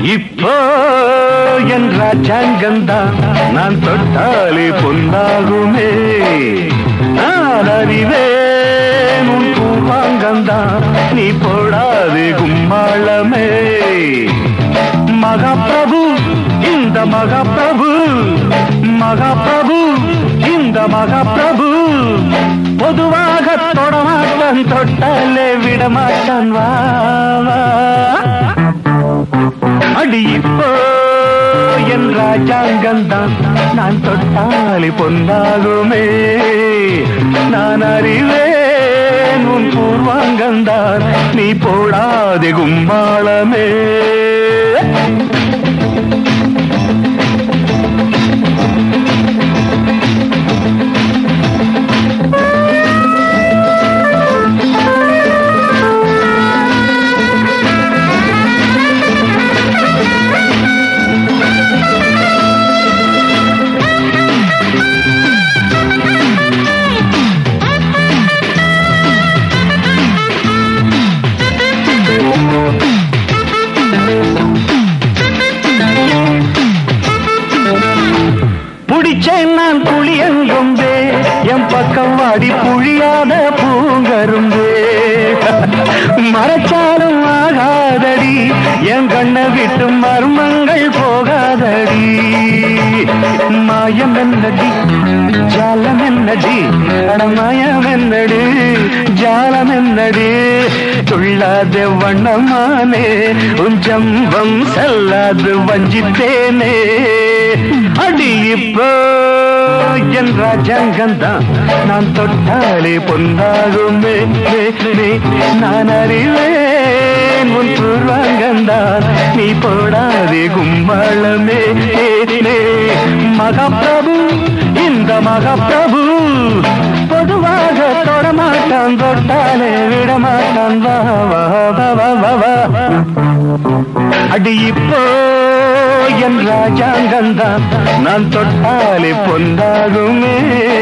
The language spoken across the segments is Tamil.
இப்போ என் ராஜாங்கந்தான் நான் தொட்டாலே பொன்னாகுமே நான் அறிவேன் உன் பூவாங்கந்தான் நீ போடாது கும்மாளமே மகாபிரபு இந்த மகாபிரபு மகாபிரபு இந்த மகாபிரபு பொதுவாக தொடமாட்டான் தொட்டாலே விடமாட்டான் வா வா. அடி இப்போ என் ராஜாங்கந்தான் நான் தொட்டாலே பொன்னாகுமே நான் அறிவேன் உன் பூர்வாங்கந்தான் நீ போடாதே கும்மாளமே புடிச்சேன் நான் புளியங்கொம்பே என் பக்கம் வாடி புழியாத பூங்கரும்பே மறைச்சாலும் ஆகாதடி என் கண்ணை விட்டு மர்மங்கள் போகாதடி மாயம் என்னடி ஜாலம் என்னடி அடமயம் என்னடி ஜாலம் என்னடி துள்ளாத வண்ணமானே உன் ஜம்பம் செல்லாது வஞ்சித்தேனே அடி இப்போ என் ராஜாங்கந்தான் நான் தொட்டாலே பொன்னாகுமே மே, மே. நான் அறிவேன் உன் பூர்வாங்கந்தான் நீ போடாதே கும்மாளமே ஏ, மே. மகாபிரபு இந்த மகாபிரபு பொதுவாக தொடமாட்டான் தொட்டாலே விடமாட்டான் வா வா வா வா வா வா அடி இப்போ என் ராஜாங்கந்தான் நான் தொட்டாலே பொந்தாகுமே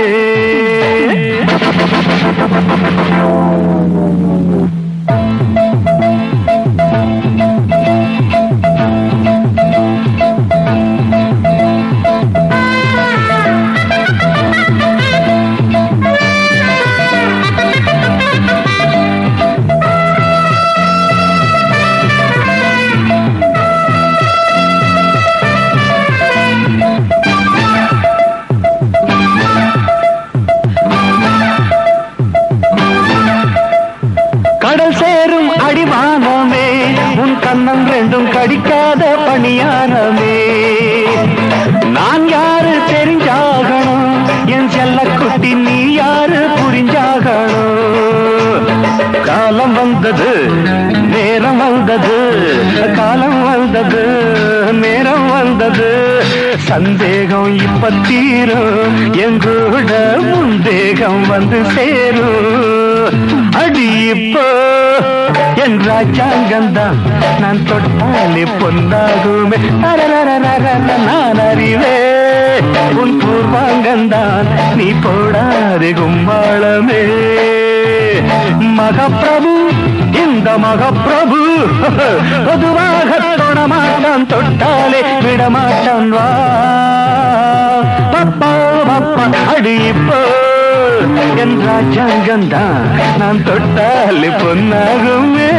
கடல் சேரும் அடிவானமே உன் கண்ணம் ரெண்டும் கடிக்காத பணியானமே நான் யாரு தெரிஞ்சாகணும் என் செல்லக்குட்டி நீ யாரு புரிஞ்சாகணும் காலம் வந்தது நேரம் வந்தது காலம் வந்தது நேரம் வந்தது சந்தேகம் இப்ப தீரும் எங்கூட முந்தேகம் வந்து சேரும் அடி இப்போ என் ராஜாங்கந்தான் நான் தொட்டாலே பொன்னாகுமே அரரரரரர, நான் அறிவே உன் பூர்வாங்கந்தான் நீ போடாதே கும்மாளமே மகப்பிரபு இந்த மகப்பிரபு பொதுவாக தொடமாட்டான் தொட்டாலே விடமாட்டான் வா பப்பா பப்பா அடி இப்போ என் ராஜாங்கந்தான் நான் தொட்டாலே பொன்னாகுமே